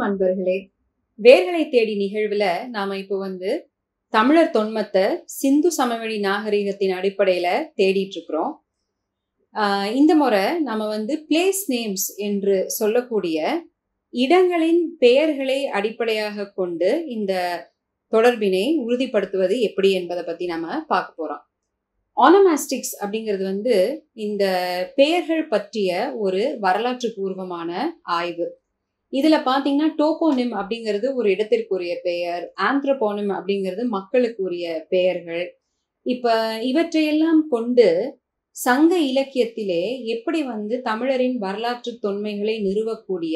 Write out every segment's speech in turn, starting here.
அன்பர்களே வேர்களை தேடி நிகழ்வுல நாம இப்போ வந்து தமிழர் தொன்மத்தை சிந்து சமவெளி நாகரிகத்தின் அடிப்படையில தேடிட்டு இருக்கிறோம் ஆஹ் இந்த முறை நம்ம வந்து பிளேஸ் நேம்ஸ் என்று சொல்லக்கூடிய இடங்களின் பெயர்களை அடிப்படையாக கொண்டு இந்த தொடர்பினை உறுதிப்படுத்துவது எப்படி என்பதை பத்தி நம்ம பார்க்க போறோம் ஆனமாஸ்டிக்ஸ் அப்படிங்கிறது வந்து இந்த பெயர்கள் பற்றிய ஒரு வரலாற்று பூர்வமான ஆய்வு இதுல பாத்தீங்கன்னா டோபோனிம் அப்படிங்கிறது ஒரு இடத்திற்குரிய பெயர் ஆந்த்ரோபோனிம் அப்படிங்கிறது மக்களுக்குரிய பெயர்கள் இப்ப இவற்றையெல்லாம் கொண்டு சங்க இலக்கியத்திலே எப்படி வந்து தமிழரின் வரலாற்று தொன்மைகளை நிறுவக்கூடிய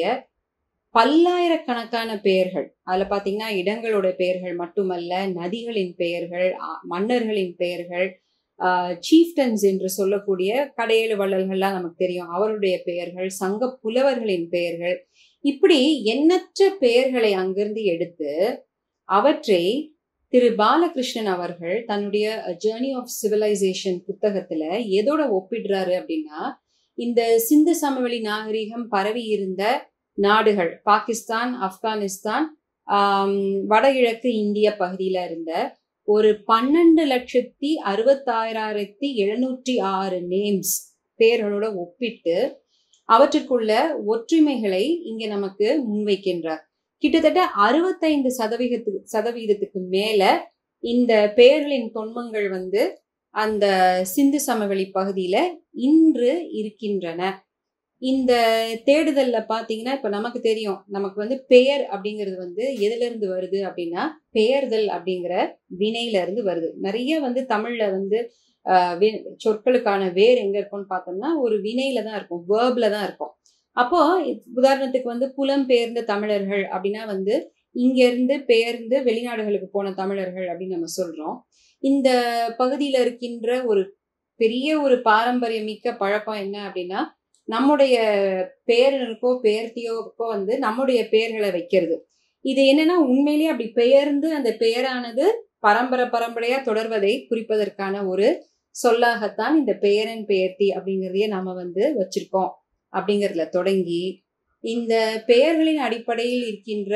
பல்லாயிரக்கணக்கான பெயர்கள் அதுல பாத்தீங்கன்னா இடங்களோட பெயர்கள் மட்டுமல்ல நதிகளின் பெயர்கள் ஆ- மன்னர்களின் பெயர்கள் சீஃப்டன்ஸ் என்று சொல்லக்கூடிய கடையேழு வள்ளல்கள்லாம் நமக்கு தெரியும் அவருடைய பெயர்கள் சங்க புலவர்களின் பெயர்கள் இப்படி எண்ணற்ற பெயர்களை அங்கிருந்து எடுத்து அவற்றை திரு பாலகிருஷ்ணன் அவர்கள் தன்னுடைய ஜேர்னி ஆஃப் சிவிலைசேஷன் புத்தகத்துல எதோட ஒப்பிடுறாரு அப்படின்னா இந்த சிந்து சமவெளி நாகரிகம் பரவி இருந்த நாடுகள் பாகிஸ்தான் ஆப்கானிஸ்தான் ஆம், வடகிழக்கு இந்திய பகுதியில இருந்த ஒரு பன்னெண்டு லட்சத்தி அறுபத்தாயிரத்தி எழுநூற்றி ஆறு நேம்ஸ் பெயர்களோட ஒப்பிட்டு அவற்றுக்குள்ள ஒற்றுமைகளை இங்க நமக்கு முன்வைக்கின்றார் கிட்டத்தட்ட அறுபத்தைந்து சதவீதத்துக்கு சதவீதத்துக்கு மேல இந்த பெயர்களின் தொன்மங்கள் வந்து அந்த சிந்து சமவெளி பகுதியில இன்று இருக்கின்றன இந்த தேடுதல்ல பாத்தீங்கன்னா இப்ப நமக்கு தெரியும் நமக்கு வந்து பெயர் அப்படிங்கிறது வந்து எதுல இருந்து வருது அப்படின்னா பெயர்தல் அப்படிங்கிற வினையில இருந்து வருது நிறைய வந்து தமிழ்ல வந்து ஆஹ் வி- சொற்களுக்கான வேர் எங்க இருக்கும்னு பார்த்தோம்னா ஒரு வினையில தான் இருக்கும் வேர்ப்ல தான் இருக்கும் அப்போ உதாரணத்துக்கு வந்து புலம்பெயர்ந்த தமிழர்கள் அப்படின்னா வந்து இங்க இருந்து பெயர்ந்து வெளிநாடுகளுக்கு போன தமிழர்கள் அப்படின்னு நம்ம சொல்றோம் இந்த பகுதியில இருக்கின்ற ஒரு பெரிய ஒரு பாரம்பரியமிக்க பழக்கம் என்ன அப்படின்னா நம்முடைய பேரனுக்கோ பேர்த்தியோக்கோ வந்து நம்முடைய பெயர்களை வைக்கிறது இது என்னன்னா உண்மையிலேயே அப்படி பெயர்ந்து அந்த பெயரானது பரம்பரை பரம்பரையா தொடர்வதை குறிப்பதற்கான ஒரு சொல்லாகத்தான் இந்த பெயரன் பெயர்த்தி அப்படிங்கிறதையே நாம வந்து வச்சிருக்கோம் அப்படிங்கிறதுல தொடங்கி இந்த பெயர்களின் அடிப்படையில் இருக்கின்ற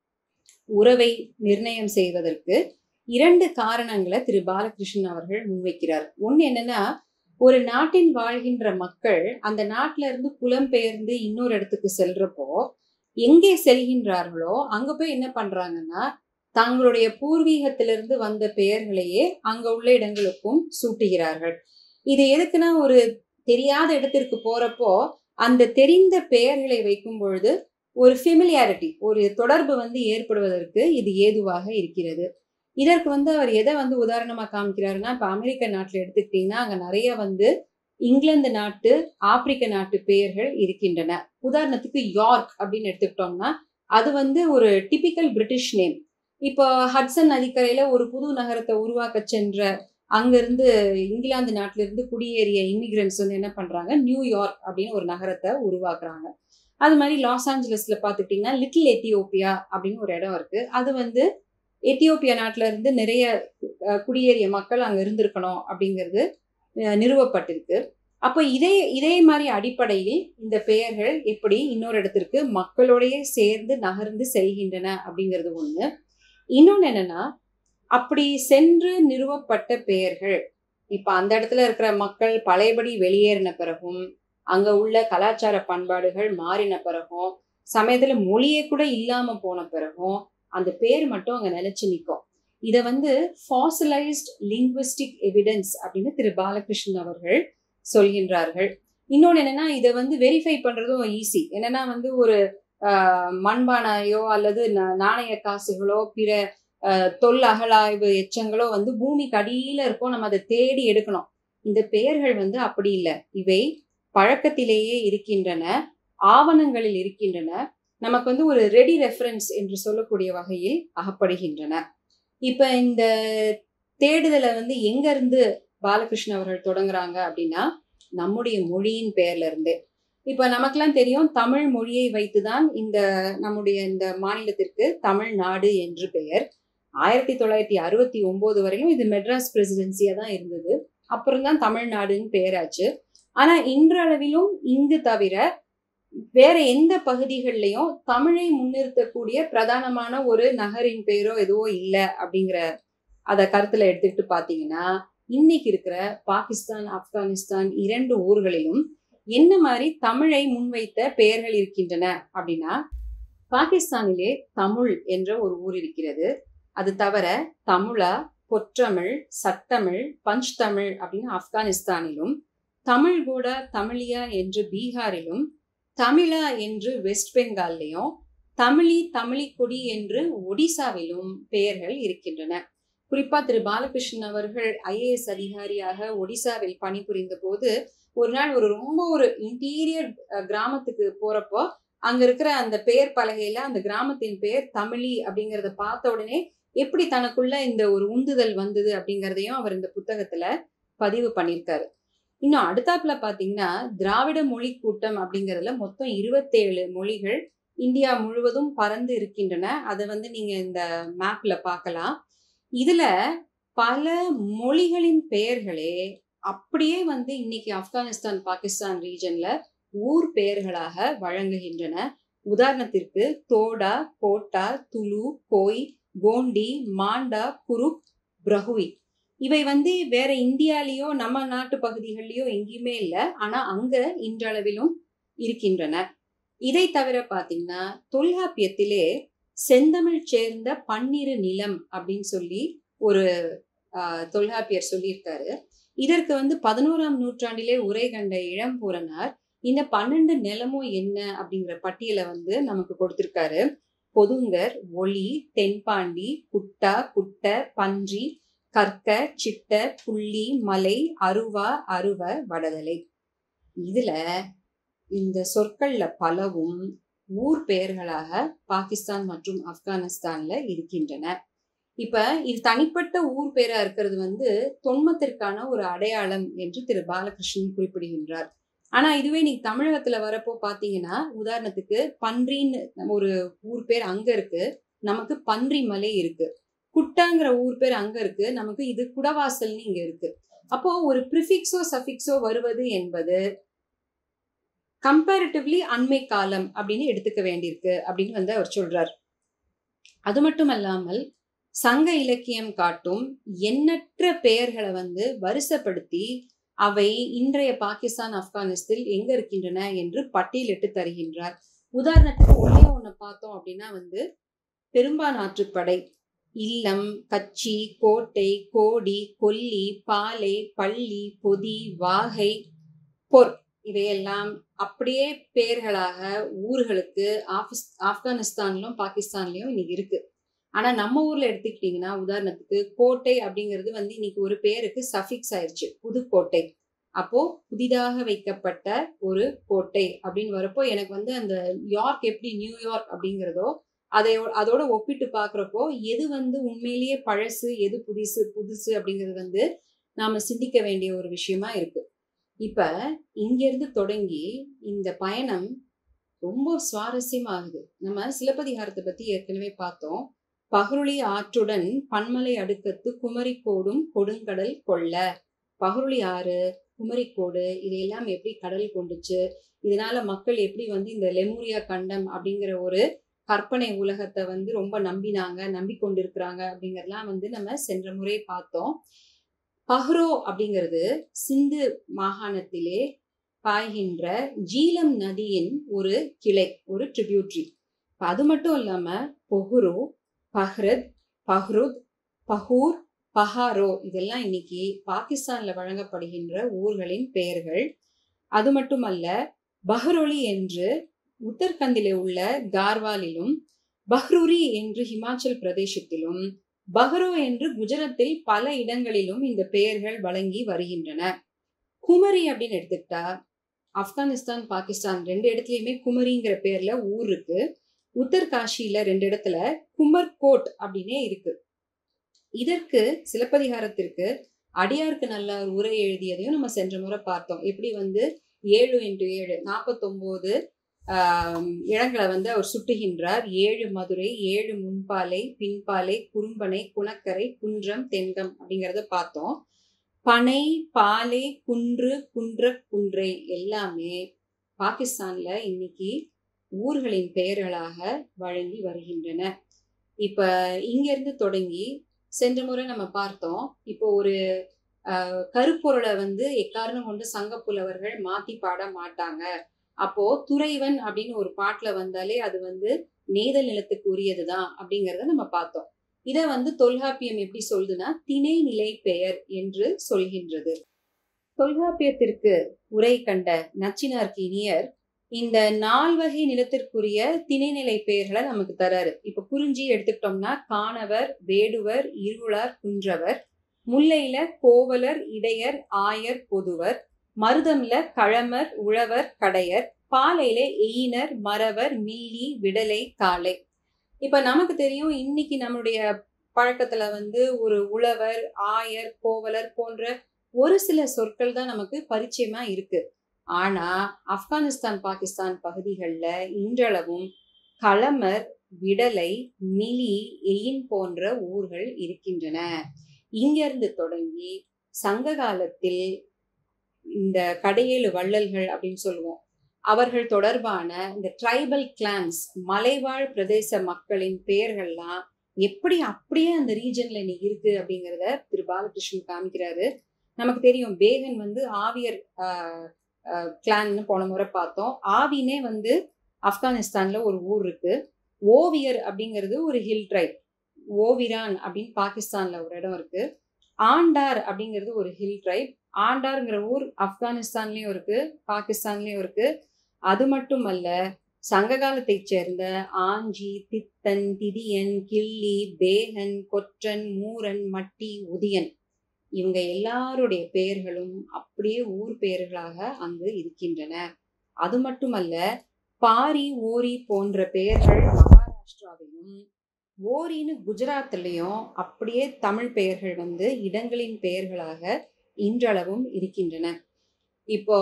உறவை நிர்ணயம் செய்வதற்கு இரண்டு காரணங்களை திரு பாலகிருஷ்ணன் அவர்கள் முன்வைக்கிறார் ஒண்ணு என்னன்னா ஒரு நாட்டின் வாழ்கின்ற மக்கள் அந்த நாட்டுல இருந்து புலம்பெயர்ந்து இன்னொரு இடத்துக்கு செல்றப்போ எங்கே செல்கின்றார்களோ அங்க போய் என்ன பண்றாங்கன்னா தங்களுடைய பூர்வீகத்திலிருந்து வந்த பெயர்களையே அங்க உள்ள இடங்களுக்கும் சூட்டுகிறார்கள் இது எதுக்குன்னா ஒரு தெரியாத இடத்திற்கு போறப்போ அந்த தெரிந்த பெயர்களை வைக்கும் பொழுது ஒரு ஃபெமிலியாரிட்டி ஒரு தொடர்பு வந்து ஏற்படுவதற்கு இது ஏதுவாக இருக்கிறது இதற்கு வந்து அவர் எதை வந்து உதாரணமா காமிக்கிறாருன்னா இப்ப அமெரிக்க நாட்டுல எடுத்துக்கிட்டீங்கன்னா அங்க நிறைய வந்து இங்கிலாந்து நாட்டு ஆப்பிரிக்க நாட்டு பெயர்கள் இருக்கின்றன உதாரணத்துக்கு யார்க் அப்படின்னு எடுத்துக்கிட்டோம்னா அது வந்து ஒரு டிபிக்கல் பிரிட்டிஷ் நேம் இப்போ ஹட்சன் நதிக்கரையில ஒரு புது நகரத்தை உருவாக்க சென்ற அங்கிருந்து இங்கிலாந்து நாட்டில இருந்து குடியேறிய இமிகிரன்ஸ் வந்து என்ன பண்றாங்க நியூயார்க் அப்படின்னு ஒரு நகரத்தை உருவாக்குறாங்க அது மாதிரி லாஸ் ஆஞ்சலஸ்ல பாத்துக்கிட்டீங்கன்னா லிட்டில் எத்தியோப்பியா அப்படின்னு ஒரு இடம் இருக்கு அது வந்து எத்தியோப்பியா நாட்டுல இருந்து நிறைய அஹ், குடியேறிய மக்கள் அங்க இருந்திருக்கணும் அப்படிங்கிறது அஹ், நிறுவப்பட்டிருக்கு அப்போ இதே இதே மாதிரி அடிப்படையில் இந்த பெயர்கள் எப்படி இன்னொரு இடத்திற்கு மக்களோடயே சேர்ந்து நகர்ந்து செல்கின்றன அப்படிங்கிறது ஒண்ணு இன்னொன்னு என்னன்னா அப்படி சென்று நிறுவப்பட்ட பெயர்கள் இப்ப அந்த இடத்துல இருக்கிற மக்கள் பழையபடி வெளியேறின பிறகும் அங்க உள்ள கலாச்சார பண்பாடுகள் மாறின பிறகும் சமயத்துல மொழியே கூட இல்லாம போன பிறகும் அந்த பேர் மட்டும் அங்க நிலைச்சு நிற்கும் இதை வந்து ஃபாசிலைஸ்ட் லிங்குவிஸ்டிக் எவிடன்ஸ் அப்படின்னு திரு பாலகிருஷ்ணன் அவர்கள் சொல்கின்றார்கள் இன்னொன்று என்னன்னா இதை வந்து வெரிஃபை பண்றதும் ஈஸி என்னன்னா வந்து ஒரு ஆஹ், மண்பானையோ அல்லது நா- நாணய காசுகளோ பிற ஆஹ், தொல் அகழாய்வு எச்சங்களோ வந்து பூமிக்கு அடியில இருக்கும் நம்ம அதை தேடி எடுக்கணும் இந்த பெயர்கள் வந்து அப்படி இல்லை இவை பழக்கத்திலேயே இருக்கின்றன ஆவணங்களில் இருக்கின்றன நமக்கு வந்து ஒரு ரெடி ரெஃபரன்ஸ் என்று சொல்லக்கூடிய வகையில் அகப்படுகின்றன இப்ப இந்த தேடுதலை வந்து எங்க இருந்து பாலகிருஷ்ணன் அவர்கள் தொடங்குறாங்க அப்படின்னா நம்முடைய மொழியின் பெயர்ல இருந்து இப்ப நமக்கெல்லாம் தெரியும் தமிழ் மொழியை வைத்துதான் இந்த நம்முடைய இந்த மாநிலத்திற்கு தமிழ்நாடு என்று பெயர் ஆயிரத்தி தொள்ளாயிரத்தி அறுபத்தி ஒன்பது வரையும் இது மெட்ராஸ் பிரசிடென்சியா தான் இருந்தது அப்புறம் தான் தமிழ்நாடுன்னு பெயராச்சு ஆனா இன்றளவிலும் இங்கு தவிர வேற எந்த பகுதிகள்லயும் தமிழை முன்னிறுத்தக்கூடிய பிரதானமான ஒரு நகரின் பெயரோ எதுவோ இல்லை அப்படிங்கிற அத கருத்துல எடுத்துக்கிட்டு பாத்தீங்கன்னா இன்னைக்கு இருக்கிற பாகிஸ்தான் ஆப்கானிஸ்தான் இரண்டு ஊர்களிலும் என்ன மாதிரி தமிழை முன்வைத்த பெயர்கள் இருக்கின்றன அப்படின்னா பாகிஸ்தானிலே தமிழ் என்ற ஒரு ஊர் இருக்கிறது அது தவிர தமிழா பொற்றமிழ் சட்டமிழ் பஞ்ச் தமிழ் அப்படின்னு ஆப்கானிஸ்தானிலும் தமிழ் கூட தமிழியா என்று பீகாரிலும் தமிழா என்று வெஸ்ட் பெங்கால்லையும் தமிழி தமிழி கொடி என்று ஒடிசாவிலும் பெயர்கள் இருக்கின்றன குறிப்பா திரு பாலகிருஷ்ணன் அவர்கள் ஐஏஎஸ் அதிகாரியாக ஒடிசாவில் பணிபுரிந்த போது ஒரு நாள் ஒரு ரொம்ப ஒரு இன்டீரியர் கிராமத்துக்கு போறப்போ அங்க இருக்கிற அந்த பெயர் பலகையில அந்த கிராமத்தின் பெயர் தமிழி அப்படிங்கறத பார்த்த உடனே எப்படி தனக்குள்ள இந்த ஒரு உந்துதல் வந்தது அப்படிங்கறதையும் அவர் இந்த புத்தகத்துல பதிவு பண்ணியிருக்காரு இன்னும் அடுத்தாப்புல பாத்தீங்கன்னா திராவிட மொழி கூட்டம் அப்படிங்கறதுல மொத்தம் இருபத்தேழு மொழிகள் இந்தியா முழுவதும் பறந்து இருக்கின்றன அதை வந்து நீங்க இந்த மேப்ல பார்க்கலாம் இதுல பல மொழிகளின் பெயர்களே அப்படியே வந்து இன்னைக்கு ஆப்கானிஸ்தான் பாகிஸ்தான் ரீஜன்ல ஊர் பெயர்களாக வழங்குகின்றன உதாரணத்திற்கு தோடா கோட்டா துலு கோய் கோண்டி மாண்டா குருக் பிரஹுவி இவை வந்து வேற இந்தியாலேயோ நம்ம நாட்டு பகுதிகள்லயோ எங்கேயுமே இல்லை ஆனா அங்க இன்றளவிலும் இருக்கின்றன இதை தவிர பாத்தீங்கன்னா தொல்காப்பியத்திலே செந்தமிழ் சேர்ந்த பன்னிரு நிலம் அப்படின்னு சொல்லி ஒரு தொல்காப்பியர் சொல்லியிருக்காரு இதற்கு வந்து பதினோராம் நூற்றாண்டிலே உரை கண்ட இளம்பூரனார் இந்த பன்னெண்டு நிலமும் என்ன அப்படிங்கிற பட்டியலை வந்து நமக்கு கொடுத்திருக்காரு பொதுங்கர் ஒளி தென்பாண்டி குட்டா குட்ட பன்றி கற்க சிட்ட புள்ளி மலை அருவா அருவ வடதலை இதுல இந்த சொற்கள்ல பலவும் ஊர் பெயர்களாக பாகிஸ்தான் மற்றும் ஆப்கானிஸ்தான்ல இருக்கின்றன இப்ப இது தனிப்பட்ட ஊர் பேரா இருக்கிறது வந்து தொன்மத்திற்கான ஒரு அடையாளம் என்று திரு பாலகிருஷ்ணன் குறிப்பிடுகின்றார் ஆனா இதுவே நீங்க தமிழகத்துல வரப்போ பாத்தீங்கன்னா உதாரணத்துக்கு பன்றின்னு ஒரு ஊர் பேர் அங்க இருக்கு நமக்கு பன்றி மலை இருக்கு குட்டாங்கிற ஊர் பேர் அங்க இருக்கு நமக்கு இது குடவாசல்னு இங்க இருக்கு அப்போ ஒரு ப்ரிஃபிக்ஸோ சஃபிக்ஸோ வருவது என்பது கம்பேரிட்டிவ்லி அண்மை காலம் அப்படின்னு எடுத்துக்க வேண்டியிருக்கு அப்படின்னு வந்து அவர் சொல்றார் அது மட்டும் அல்லாமல் சங்க இலக்கியம் காட்டும் எண்ணற்ற பெயர்களை வந்து வரிசைப்படுத்தி அவை இன்றைய பாகிஸ்தான் ஆப்கானிஸ்தில் எங்க இருக்கின்றன என்று பட்டியலிட்டு தருகின்றார் உதாரணத்துக்கு ஒன்னே ஒண்ணு பார்த்தோம் அப்படின்னா வந்து பெரும்பானாற்றுப்படை இல்லம் கச்சி கோட்டை கோடி கொல்லி பாலை பள்ளி பொதி வாகை பொற் இவையெல்லாம் அப்படியே பெயர்களாக ஊர்களுக்கு ஆப்ஸ் ஆப்கானிஸ்தான்லயும் பாகிஸ்தான்லயும் இன்னைக்கு இருக்கு ஆனா நம்ம ஊர்ல எடுத்துக்கிட்டீங்கன்னா உதாரணத்துக்கு கோட்டை அப்படிங்கிறது வந்து இன்னைக்கு ஒரு பேருக்கு சஃபிக்ஸ் ஆயிடுச்சு புதுக்கோட்டை அப்போ புதிதாக வைக்கப்பட்ட ஒரு கோட்டை அப்படின்னு வரப்போ எனக்கு வந்து அந்த யார்க் எப்படி நியூயார்க் அப்படிங்கிறதோ அதை அதோட ஒப்பிட்டு பாக்குறப்போ எது வந்து உண்மையிலேயே பழசு எது புதுசு புதுசு அப்படிங்கிறது வந்து நாம சிந்திக்க வேண்டிய ஒரு விஷயமா இருக்கு இப்ப இங்கிருந்து தொடங்கி இந்த பயணம் ரொம்ப சுவாரஸ்யமாகுது நம்ம சிலப்பதிகாரத்தை பத்தி ஏற்கனவே பார்த்தோம் பகருளி ஆற்றுடன் பன்மலை அடுக்கத்து குமரிக்கோடும் கொடுங்கடல் கொள்ள பகருளி ஆறு குமரிக்கோடு இதையெல்லாம் எப்படி கடல் கொண்டுச்சு இதனால மக்கள் எப்படி வந்து இந்த லெமூரியா கண்டம் அப்படிங்கிற ஒரு கற்பனை உலகத்தை வந்து ரொம்ப நம்பினாங்க நம்பி கொண்டிருக்கிறாங்க அப்படிங்கறதெல்லாம் வந்து நம்ம சென்ற முறை பார்த்தோம் பஹ்ரோ அப்படிங்கிறது சிந்து மாகாணத்திலே பாய்கின்ற ஜீலம் நதியின் ஒரு கிளை ஒரு ட்ரிபியூட்ரி அது மட்டும் இல்லாம பொஹுரு பஹ்ரத் பஹ்ருத் பஹூர் பஹாரோ இதெல்லாம் இன்னைக்கு பாகிஸ்தான்ல வழங்கப்படுகின்ற ஊர்களின் பெயர்கள் அது மட்டுமல்ல பஹ்ரொலி என்று உத்தரகண்டிலே உள்ள கார்வாலிலும் பஹ்ரூரி என்று ஹிமாச்சல் பிரதேசத்திலும் பஹ்ரோ என்று குஜராத்தில் பல இடங்களிலும் இந்த பெயர்கள் வழங்கி வருகின்றன குமரி அப்படின்னு எடுத்துக்கிட்டா ஆப்கானிஸ்தான் பாகிஸ்தான் ரெண்டு இடத்துலயுமே குமரிங்கிற பேர்ல ஊர் இருக்கு உத்தர்காஷியில ரெண்டு இடத்துல குமர்கோட் அப்படின்னே இருக்கு இதற்கு சிலப்பதிகாரத்திற்கு அடியாருக்கு நல்ல உரை எழுதியதையும் நம்ம சென்ற முறை பார்த்தோம் எப்படி வந்து ஏழு இன்ட்டு ஏழு நாற்பத்தொம்போது இடங்களை வந்து அவர் சுட்டுகின்றார் ஏழு மதுரை ஏழு முன்பாலை பின்பாலை குறும்பனை குணக்கரை குன்றம் தென்கம் அப்படிங்கிறத பார்த்தோம் பனை பாலை குன்று குன்ற குன்றை எல்லாமே பாகிஸ்தான்ல இன்னைக்கு ஊர்களின் பெயர்களாக வழங்கி வருகின்றன இப்ப இங்கிருந்து தொடங்கி சென்ற முறை நம்ம பார்த்தோம் இப்போ ஒரு அஹ், கருப்பொருளை வந்து எக்காரணம் கொண்டு சங்க புலவர்கள் மாத்தி பாட மாட்டாங்க அப்போ துறைவன் அப்படின்னு ஒரு பாட்டுல வந்தாலே அது வந்து நெய்தல் நிலத்துக்கு உரியதுதான் அப்படிங்கறத நம்ம பார்த்தோம் இத வந்து தொல்காப்பியம் எப்படி சொல்லுதுன்னா திணை நிலை பெயர் என்று சொல்கின்றது தொல்காப்பியத்திற்கு உரை கண்ட நச்சினார்க்கு இனியர் இந்த நால்வகை நிலத்திற்குரிய திணைநிலை பெயர்களை நமக்கு தராரு இப்ப குறிஞ்சி எடுத்துக்கிட்டோம்னா காணவர் வேடுவர் இருளார் குன்றவர் முல்லையில கோவலர் இடையர் ஆயர் பொதுவர் மருதம்ல கழமர் உழவர் கடையர் பாலையில எயினர் மறவர் மில்லி விடலை காளை இப்ப நமக்கு தெரியும் இன்னைக்கு நம்மளுடைய பழக்கத்துல வந்து ஒரு உழவர் ஆயர் கோவலர் போன்ற ஒரு சில சொற்கள் தான் நமக்கு பரிச்சயமா இருக்கு ஆனா ஆப்கானிஸ்தான் பாகிஸ்தான் பகுதிகளில் இன்றளவும் களமர் விடலை மிலி எயின் போன்ற ஊர்கள் இருக்கின்றன இங்கிருந்து தொடங்கி சங்க காலத்தில் இந்த கடையேழு வள்ளல்கள் அப்படின்னு சொல்லுவோம் அவர்கள் தொடர்பான இந்த ட்ரைபல் கிளான்ஸ் மலைவாழ் பிரதேச மக்களின் பெயர்கள்லாம் எப்படி அப்படியே அந்த ரீஜன்ல இன்னைக்கு இருக்கு அப்படிங்கிறத திரு பாலகிருஷ்ணன் காமிக்கிறாரு நமக்கு தெரியும் பேகன் வந்து ஆவியர் கிளான்னு போன முறை பார்த்தோம் ஆவினே வந்து ஆப்கானிஸ்தான்ல ஒரு ஊர் இருக்கு ஓவியர் அப்படிங்கிறது ஒரு ஹில் ட்ரைப் ஓவிரான் அப்படின்னு பாகிஸ்தான்ல ஒரு இடம் இருக்கு ஆண்டார் அப்படிங்கிறது ஒரு ஹில் ட்ரைப் ஆண்டார்ங்கிற ஊர் ஆப்கானிஸ்தான்லயும் இருக்கு பாகிஸ்தான்லயும் இருக்கு அது மட்டுமல்ல சங்க காலத்தைச் சேர்ந்த ஆஞ்சி தித்தன் திதியன் கிள்ளி பேகன் கொற்றன் மூரன் மட்டி உதியன் இவங்க எல்லாருடைய பெயர்களும் அப்படியே ஊர் பெயர்களாக அங்கு இருக்கின்றன அது மட்டுமல்ல பாரி ஓரி போன்ற பெயர்கள் மகாராஷ்டிராவிலும் ஓரின்னு குஜராத்லயும் அப்படியே தமிழ் பெயர்கள் வந்து இடங்களின் பெயர்களாக இன்றளவும் இருக்கின்றன இப்போ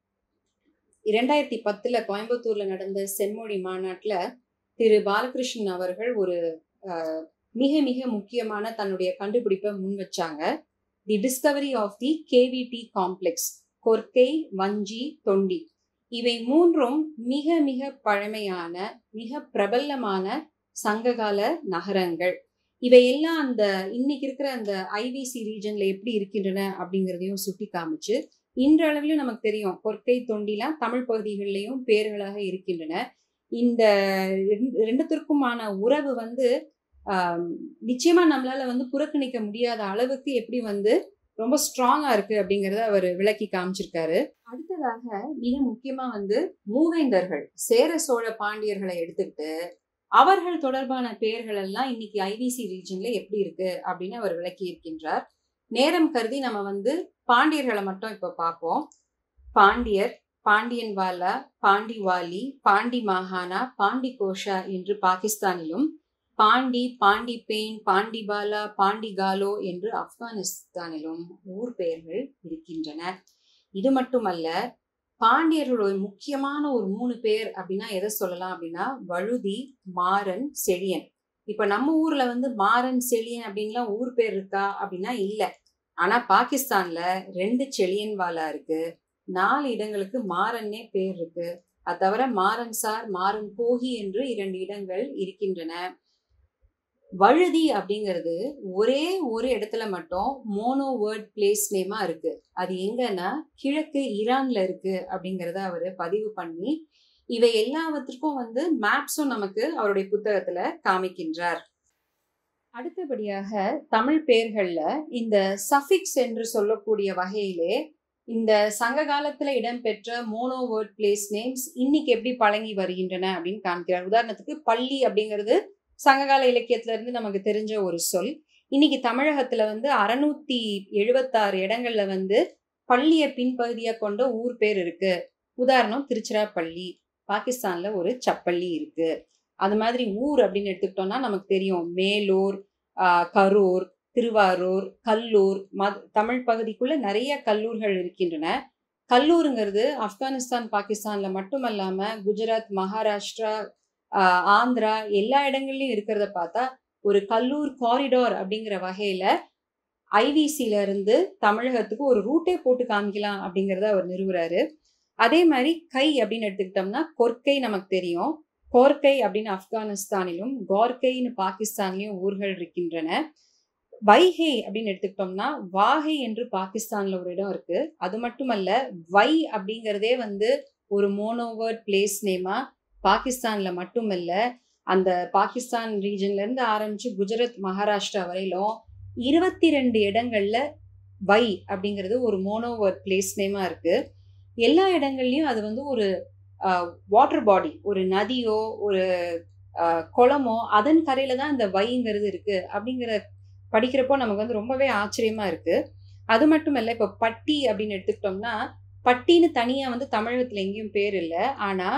இரண்டாயிரத்தி பத்துல கோயம்புத்தூர்ல நடந்த செம்மொழி மாநாட்டுல திரு பாலகிருஷ்ணன் அவர்கள் ஒரு அஹ், மிக மிக முக்கியமான தன்னுடைய கண்டுபிடிப்பை முன் வச்சாங்க the discovery of the cavity complex Korkai Vanji Tondi இவை மூன்றும் மிக மிக பழமையான மிக பிரபலமான சங்ககால நகரங்கள் இவையெல்லாம் அந்த இன்னைக்கு இருக்கிற அந்த ஐவிசி ரீஜன்ல எப்படி இருக்கின்றன அப்படிங்கிறதையும் சுட்டி காமிச்சு இன்றளவிலும் நமக்கு தெரியும் கொற்கை தொண்டிலாம் தமிழ் பகுதிகளிலையும் பேர்களாக இருக்கின்றன இந்த ரெண்டு- ரெண்டுத்திற்குமான உறவு வந்து ஆம், நிச்சயமா நம்மளால வந்து புறக்கணிக்க முடியாத அளவுக்கு எப்படி வந்து ரொம்ப ஸ்ட்ராங்கா இருக்கு அப்படிங்கறத அவர் விளக்கி காமிச்சிருக்காரு அடுத்ததாக மிக முக்கியமா வந்து மூவேந்தர்கள் சேர சோழ பாண்டியர்களை எடுத்துக்கிட்டு அவர்கள் தொடர்பான பெயர்கள் எல்லாம் இன்னைக்கு ஐவிசி ரீஜன்ல எப்படி இருக்கு அப்படின்னு அவர் விளக்கி இருக்கின்றார் நேரம் கருதி நம்ம வந்து பாண்டியர்களை மட்டும் இப்ப பார்ப்போம் பாண்டியர் பாண்டியன் வாலா பாண்டிவாலி பாண்டி மாகாணா பாண்டி கோஷா என்று பாகிஸ்தானிலும் பாண்டி பாண்டிபேன் பாண்டிபாலா பாண்டிகாலோ என்று ஆப்கானிஸ்தானிலும் ஊர் பெயர்கள் இருக்கின்றன இது மட்டுமல்ல பாண்டியர்களோட முக்கியமான ஒரு மூணு பேர் அப்படின்னா எதை சொல்லலாம் அப்படின்னா வழுதி மாறன் செழியன் இப்ப நம்ம ஊர்ல வந்து மாறன் செழியன் அப்படின்லாம் ஊர் பேர் இருக்கா அப்படின்னா இல்ல ஆனா பாகிஸ்தான்ல ரெண்டு செழியன் வாலா இருக்கு நாலு இடங்களுக்கு மாறன்னே பேர் இருக்கு அது தவிர மாறன் சார் மாறன் போகி என்று இரண்டு இடங்கள் இருக்கின்றன வழுதி அப்படிங்கிறது ஒரே ஒரு இடத்துல மட்டும் மோனோ வேர்ட் பிளேஸ் நேமா இருக்கு அது எங்கன்னா கிழக்கு ஈரான்ல இருக்கு அப்படிங்கிறத அவர் பதிவு பண்ணி இவை எல்லாவற்றுக்கும் வந்து மேப்ஸும் நமக்கு அவருடைய புத்தகத்துல காமிக்கின்றார் அடுத்தபடியாக தமிழ் பெயர்கள்ல இந்த சஃபிக்ஸ் என்று சொல்லக்கூடிய வகையிலே இந்த சங்க காலத்துல இடம்பெற்ற மோனோ வேர்ட் பிளேஸ் நேம்ஸ் இன்னைக்கு எப்படி பழங்கி வருகின்றன அப்படின்னு காமிக்கிறார் உதாரணத்துக்கு பள்ளி அப்படிங்கிறது சங்ககால இலக்கியத்துல இருந்து நமக்கு தெரிஞ்ச ஒரு சொல் இன்னைக்கு தமிழகத்துல வந்து அறுநூத்தி எழுபத்தாறு இடங்கள்ல வந்து பள்ளிய பின்பகுதியா கொண்ட ஊர் பேர் இருக்கு உதாரணம் திருச்சிராப்பள்ளி பாகிஸ்தான்ல ஒரு சப்பள்ளி இருக்கு அது மாதிரி ஊர் அப்படின்னு எடுத்துக்கிட்டோம்னா நமக்கு தெரியும் மேலூர் ஆஹ் கரூர் திருவாரூர் கல்லூர் மத் தமிழ் பகுதிக்குள்ள நிறைய கல்லூர்கள் இருக்கின்றன கல்லூருங்கிறது ஆப்கானிஸ்தான் பாகிஸ்தான்ல மட்டுமல்லாம குஜராத் மகாராஷ்டிரா ஆஹ் ஆந்திரா எல்லா இடங்கள்லயும் இருக்கிறத பார்த்தா ஒரு கல்லூர் காரிடார் அப்படிங்கிற வகையில ஐவிசில இருந்து தமிழகத்துக்கு ஒரு ரூட்டே போட்டு காமிக்கலாம் அப்படிங்கறத அவர் நிறுவுறாரு அதே மாதிரி கை அப்படின்னு எடுத்துக்கிட்டோம்னா கொர்க்கை நமக்கு தெரியும் கோர்க்கை அப்படின்னு ஆப்கானிஸ்தானிலும் கோர்க்கைன்னு பாகிஸ்தான்லயும் ஊர்கள் இருக்கின்றன வைகை அப்படின்னு எடுத்துக்கிட்டோம்னா வாகை என்று பாகிஸ்தான்ல ஒரு இடம் இருக்கு அது மட்டுமல்ல வை அப்படிங்கிறதே வந்து ஒரு மோனோவர்ட் பிளேஸ் நேமா பாகிஸ்தான்ல மட்டுமல்ல அந்த பாகிஸ்தான் ரீஜன்ல இருந்து ஆரம்பிச்சு குஜராத் மகாராஷ்டிரா வரையிலும் இருபத்தி ரெண்டு இடங்கள்ல வை அப்படிங்கிறது ஒரு மோனோவர்ட் பிளேஸ் நேமா இருக்கு எல்லா இடங்கள்லயும் அது வந்து ஒரு வாட்டர் பாடி ஒரு நதியோ ஒரு குளமோ அதன் கரையில தான் இந்த வைங்கிறது இருக்கு அப்படிங்கிற படிக்கிறப்போ நமக்கு வந்து ரொம்பவே ஆச்சரியமா இருக்கு அது மட்டும் இல்ல இப்ப பட்டி அப்படின்னு எடுத்துக்கிட்டோம்னா பட்டின்னு தனியா வந்து தமிழகத்துல எங்கேயும் பேர் இல்லை ஆனா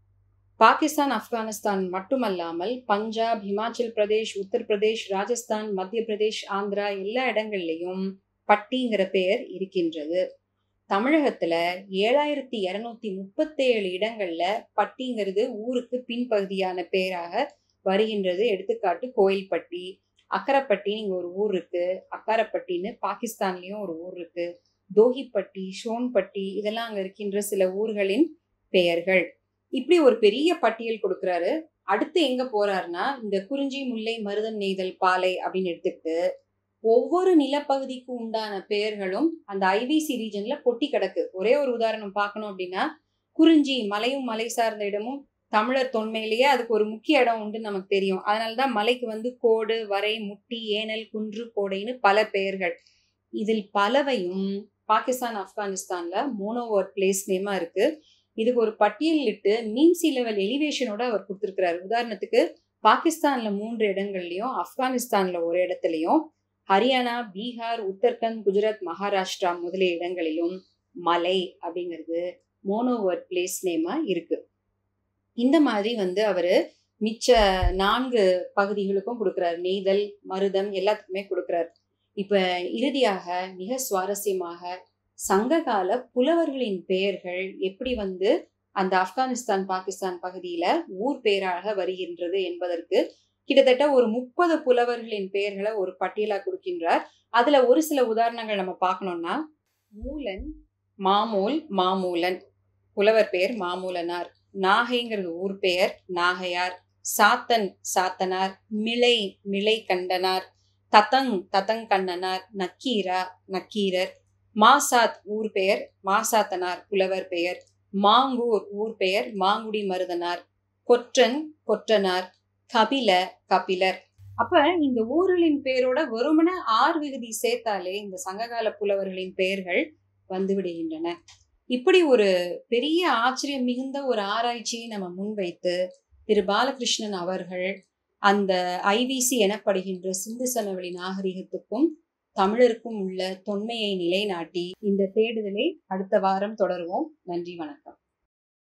பாகிஸ்தான் ஆப்கானிஸ்தான் மட்டுமல்லாமல் பஞ்சாப் ஹிமாச்சல் பிரதேஷ் உத்தரப்பிரதேஷ் ராஜஸ்தான் மத்திய பிரதேஷ் ஆந்திரா எல்லா இடங்கள்லையும் பட்டிங்கிற பெயர் இருக்கின்றது தமிழகத்துல ஏழாயிரத்தி இருநூத்தி முப்பத்தேழு இடங்கள்ல பட்டிங்கிறது ஊருக்கு பின்பகுதியான பெயராக வருகின்றது எடுத்துக்காட்டு கோயில்பட்டி அக்கரப்பட்டின்னு இங்க ஒரு ஊர் இருக்கு அக்காரப்பட்டின்னு பாகிஸ்தான்லயும் ஒரு ஊர் இருக்கு தோஹிப்பட்டி ஷோன்பட்டி இதெல்லாம் அங்க இருக்கின்ற சில ஊர்களின் பெயர்கள் இப்படி ஒரு பெரிய பட்டியல் கொடுக்குறாரு அடுத்து எங்க போறாருன்னா இந்த குறிஞ்சி முல்லை மருதம் நெய்தல் பாலை அப்படின்னு எடுத்துக்கிட்டு ஒவ்வொரு நிலப்பகுதிக்கு உண்டான பெயர்களும் அந்த ஐவிசி ரீஜன்ல கொட்டி கிடக்கு ஒரே ஒரு உதாரணம் பார்க்கணும் அப்படின்னா குறிஞ்சி மலையும் மலை சார்ந்த இடமும் தமிழர் தொன்மையிலேயே அதுக்கு ஒரு முக்கிய இடம் உண்டு நமக்கு தெரியும் அதனாலதான் மலைக்கு வந்து கோடு வரை முட்டி ஏனல் குன்று கோடைன்னு பல பெயர்கள் இதில் பலவையும் பாகிஸ்தான் ஆப்கானிஸ்தான்ல மோனோவர் பிளேஸ் நேமா இருக்கு இதுக்கு ஒரு பட்டியலிட்டு மீன் சி லெவல் எலிவேஷனோட அவர் கொடுத்துருக்கிறாரு உதாரணத்துக்கு பாகிஸ்தான்ல மூன்று இடங்கள்லயும் ஆப்கானிஸ்தான்ல ஒரு இடத்துலயும் ஹரியானா பீகார் உத்தரகண்ட் குஜராத் மகாராஷ்டிரா முதலிய இடங்களிலும் மலை அப்படிங்கிறது மோனோவர்ட் பிளேஸ் நேமா இருக்கு இந்த மாதிரி வந்து அவரு மிச்ச நான்கு பகுதிகளுக்கும் கொடுக்குறாரு நெய்தல் மருதம் எல்லாத்துக்குமே கொடுக்குறாரு இப்ப இறுதியாக மிக சுவாரஸ்யமாக சங்ககால புலவர்களின் பெயர்கள் எப்படி வந்து அந்த ஆப்கானிஸ்தான் பாகிஸ்தான் பகுதியில ஊர் பெயராக வருகின்றது என்பதற்கு கிட்டத்தட்ட ஒரு முப்பது புலவர்களின் பெயர்களை ஒரு பட்டியலா கொடுக்கின்றார் அதுல ஒரு சில உதாரணங்கள் நம்ம பார்க்கணும்னா மூலன் மாமூல் மாமூலன் புலவர் பெயர் மாமூலனார் நாகைங்கிறது ஊர் பெயர் நாகையார் சாத்தன் சாத்தனார் மிளை மிளை கண்டனார் தத்தங் தத்தங் கண்ணனார் நக்கீரா நக்கீரர் மாசாத் ஊர் பெயர் மாசாத்தனார் புலவர் பெயர் மாங்கூர் ஊர் பெயர் மாங்குடி மருதனார் கொற்றன் கொற்றனார் கபில கபிலர் அப்ப இந்த ஊர்களின் பெயரோட வெறுமன ஆறு விகுதி சேர்த்தாலே இந்த சங்ககால புலவர்களின் பெயர்கள் வந்து விடுகின்றன இப்படி ஒரு பெரிய ஆச்சரியம் மிகுந்த ஒரு ஆராய்ச்சியை நம்ம முன்வைத்து திரு பாலகிருஷ்ணன் அவர்கள் அந்த ஐவிசி எனப்படுகின்ற சிந்து சமவெளி நாகரிகத்துக்கும் தமிழருக்கும் உள்ள தொன்மையை நிலைநாட்டி இந்த தேடுதலை அடுத்த வாரம் தொடருவோம் நன்றி வணக்கம்